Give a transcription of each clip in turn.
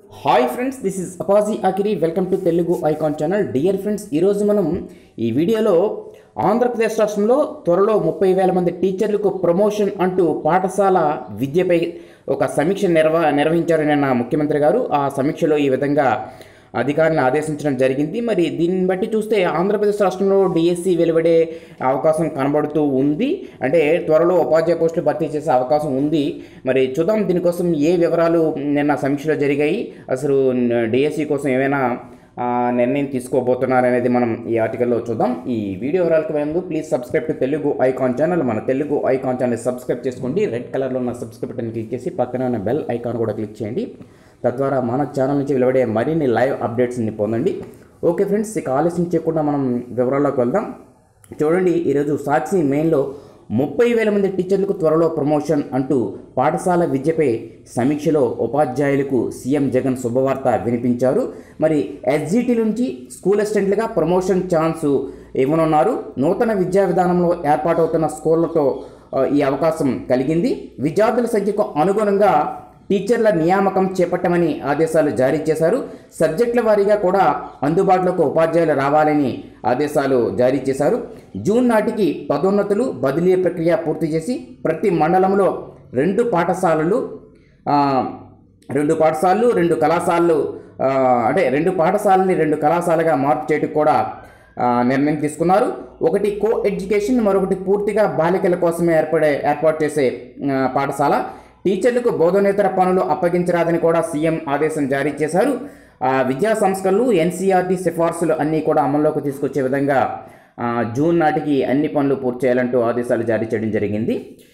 hi friends this is అపాజీ అకిరి welcome to Telugu icon channel dear friends ఈరోజు మనం ఈ వీడియోలో ఆంధ్రప్రదేశ్ రాష్ట్రంలో త్వరలో ముప్పై వేల మంది టీచర్లకు ప్రమోషన్ అంటూ పాఠశాల విద్యపై ఒక సమీక్ష నిర్వ నిర్వహించారని నా ముఖ్యమంత్రి గారు ఆ సమీక్షలో ఈ విధంగా అధికారులను ఆదేశించడం జరిగింది మరి దీన్ని బట్టి చూస్తే ఆంధ్రప్రదేశ్ రాష్ట్రంలో డిఎస్సి వెలువడే అవకాశం కనబడుతూ ఉంది అంటే త్వరలో ఉపాధ్యాయ పోస్టులు భర్తీ చేసే అవకాశం ఉంది మరి చూద్దాం దీనికోసం ఏ వివరాలు నిన్న సమీక్షలో జరిగాయి అసలు డిఎస్సి కోసం ఏమైనా ఆ, నిర్ణయం తీసుకోబోతున్నారు అనేది మనం ఈ ఆర్టికల్లో చూద్దాం ఈ వీడియో వివరాలకు ముందు please subscribe to Telugu icon channel మన తెలుగు ఐకాన్ ఛానల్ సబ్స్క్రైబ్ చేసుకోండి రెడ్ కలర్లో ఉన్న సబ్స్క్రైబ్ బటన్ క్లిక్ చేసి పక్కన ఉన్న బెల్ ఐకాన్ కూడా క్లిక్ చేయండి తద్వారా మన ఛానల్ నుంచి వెలువడే మరిన్ని లైవ్ అప్డేట్స్ని పొందండి ఓకే ఫ్రెండ్స్ ఇక ఆలస్యం చేయకుండా మనం వివరాల్లోకి వెళ్దాం చూడండి ఈరోజు సాక్షి మెయిన్లో ముప్పై వేల మంది టీచర్లకు త్వరలో ప్రమోషన్ అంటూ పాఠశాల విద్యపై సమీక్షలో ఉపాధ్యాయులకు సీఎం జగన్ శుభవార్త వినిపించారు మరి ఎస్జిటి నుంచి స్కూల్ అసిస్టెంట్లుగా ప్రమోషన్ ఛాన్స్ ఇవ్వనున్నారు నూతన విద్యా విధానంలో ఏర్పాటవుతున్న స్కూళ్లతో ఆ, ఈ అవకాశం కలిగింది విద్యార్థుల సంఖ్యకు అనుగుణంగా టీచర్ల నియామకం చేపట్టమని ఆదేశాలు జారీ చేశారు సబ్జెక్టుల వారీగా కూడా అందుబాటులోకి ఉపాధ్యాయులు రావాలని ఆదేశాలు జారీ చేశారు జూన్ నాటికి పదోన్నతులు బదిలీ ప్రక్రియ పూర్తి చేసి ప్రతి మండలంలో రెండు పాఠశాలలు ఆ, రెండు పాఠశాలలు రెండు కళాశాలలు ఆ, అంటే రెండు పాఠశాలని రెండు కళాశాలగా మార్పు చేయడానికి కూడా ఆ, నిర్ణయం తీసుకున్నారు ఒకటి కో ఎడ్యుకేషన్ మరొకటి పూర్తిగా బాలికల కోసమే ఏర్పడే ఏర్పాటు చేసే ఆ, పాఠశాల టీచర్లకు బోధనేతర పనులు అప్పగించరాదని కూడా సీఎం ఆదేశం జారీ చేశారు ఆ, విద్యా సంస్థలు ఎన్సీఆర్టీ సిఫార్సులు అన్నీ కూడా అమల్లోకి తీసుకొచ్చే విధంగా ఆ, జూన్ నాటికి అన్ని పనులు పూర్తి చేయాలంటూ ఆదేశాలు జారీ చేయడం జరిగింది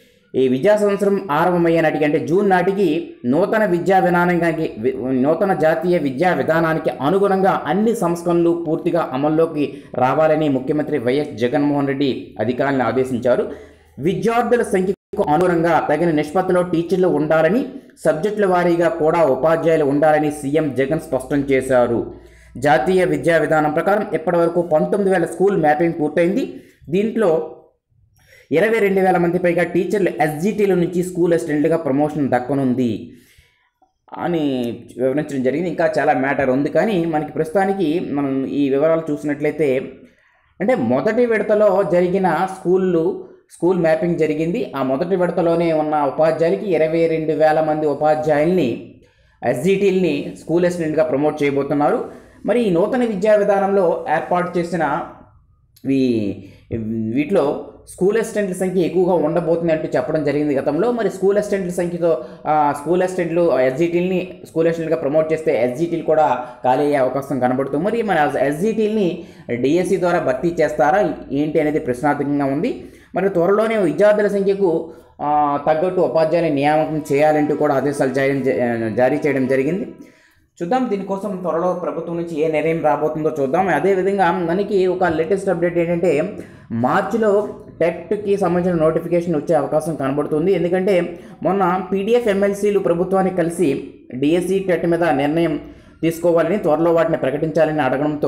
ఈ విద్యా సంవత్సరం ఆరంభమయ్యే నాటికి అంటే జూన్ నాటికి నూతన విద్యా విధానానికి వి- నూతన జాతీయ విద్యా విధానానికి అనుగుణంగా అన్ని సంస్కరణలు పూర్తిగా అమల్లోకి రావాలని ముఖ్యమంత్రి వైఎస్ జగన్మోహన్ రెడ్డి అధికారులను ఆదేశించారు విద్యార్థుల సంఖ్యకు అనుగుణంగా తగిన నిష్పత్తిలో టీచర్లు ఉండాలని సబ్జెక్టుల వారీగా కూడా ఉపాధ్యాయులు ఉండాలని సీఎం జగన్ స్పష్టం చేశారు జాతీయ విద్యా విధానం ప్రకారం ఇప్పటివరకు పంతొమ్మిది వేల స్కూల్ మ్యాపింగ్ పూర్తయింది దీంట్లో ఇరవై రెండు వేల మంది పైగా టీచర్లు ఎస్జిటీల నుంచి స్కూల్ అసిస్టెంట్లుగా ప్రమోషన్ దక్కనుంది అని వివరించడం జరిగింది ఇంకా చాలా మ్యాటర్ ఉంది కానీ మనకి ప్రస్తుతానికి మనం ఈ వివరాలు చూసినట్లయితే అంటే మొదటి విడతలో జరిగిన స్కూళ్ళు స్కూల్ మ్యాపింగ్ జరిగింది ఆ మొదటి విడతలోనే ఉన్న ఉపాధ్యాయులకి ఇరవై రెండు వేల మంది ఉపాధ్యాయుల్ని ఎస్జిటీల్ని స్కూల్ అసిస్టెంట్గా ప్రమోట్ చేయబోతున్నారు మరి ఈ నూతన విద్యా విధానంలో ఏర్పాటు చేసిన వీ వీటిలో స్కూల్ అసిస్టెంట్ల సంఖ్య ఎక్కువగా ఉండబోతుంది అంటూ చెప్పడం జరిగింది గతంలో మరి స్కూల్ అసిస్టెంట్ల సంఖ్యతో ఆ, స్కూల్ అసిస్టెంట్లు ఎస్జిటీల్ని స్కూల్ అసిస్టెంట్గా ప్రమోట్ చేస్తే ఎస్జిటీలు కూడా ఖాళీ అయ్యే అవకాశం కనబడుతుంది మరి మన ఎస్జిటీల్ని డిఎస్సి ద్వారా భర్తీ చేస్తారా ఏంటి అనేది ప్రశ్నార్థకంగా ఉంది మరి త్వరలోనే విద్యార్థుల సంఖ్యకు ఆ, తగ్గట్టు ఉపాధ్యాయుల నియామకం చేయాలంటూ కూడా ఆదేశాలు జారీ జారీ చేయడం జరిగింది చూద్దాం దీనికోసం త్వరలో ప్రభుత్వం నుంచి ఏ నిర్ణయం రాబోతుందో చూద్దాం అదేవిధంగా మనకి ఒక లేటెస్ట్ అప్డేట్ ఏంటంటే మార్చిలో టెట్కి సంబంధించిన నోటిఫికేషన్ వచ్చే అవకాశం కనబడుతుంది ఎందుకంటే మొన్న పీడిఎఫ్ ఎమ్మెల్సీలు ప్రభుత్వానికి కలిసి డిఎస్సి టెట్ మీద నిర్ణయం తీసుకోవాలని త్వరలో వాటిని ప్రకటించాలని అడగడంతో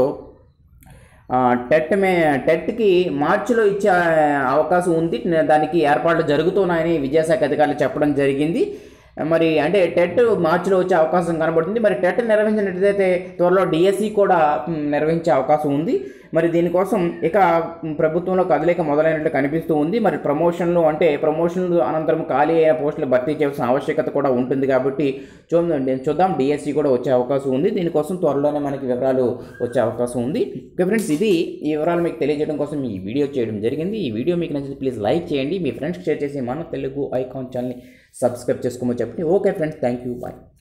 ఆ, టెట్ మే టెట్కి మార్చిలో ఇచ్చే అవకాశం ఉంది దానికి ఏర్పాట్లు జరుగుతున్నాయని విద్యాశాఖ అధికారులు చెప్పడం జరిగింది మరి అంటే టెట్ మార్చిలో వచ్చే అవకాశం కనబడుతుంది మరి టెట్ నిర్వహించినట్లయితే త్వరలో డిఎస్సి కూడా మ్, నిర్వహించే అవకాశం ఉంది మరి దీనికోసం ఇక మ్, ప్రభుత్వంలో కదలిక మొదలైనట్లు కనిపిస్తూ ఉంది మరి ప్రమోషన్లు అంటే ప్రమోషన్లు అనంతరం ఖాళీ అయిన పోస్టులు భర్తీ చేయాల్సిన ఆవశ్యకత కూడా ఉంటుంది కాబట్టి చూద్దాం చూద్దాం డిఎస్సి కూడా వచ్చే అవకాశం ఉంది దీనికోసం త్వరలోనే మనకి వివరాలు వచ్చే అవకాశం ఉంది ఓకే ఫ్రెండ్స్ ఇది ఈ వివరాలు మీకు తెలియజేయడం కోసం ఈ వీడియో చేయడం జరిగింది ఈ వీడియో మీకు నచ్చితే ప్లీజ్ లైక్ చేయండి మీ ఫ్రెండ్స్కి షేర్ చేసి మన తెలుగు ఐకాన్ ఛానల్ని సబ్స్క్రైబ్ చేసుకోమని చెప్పండి okay friends thank you bye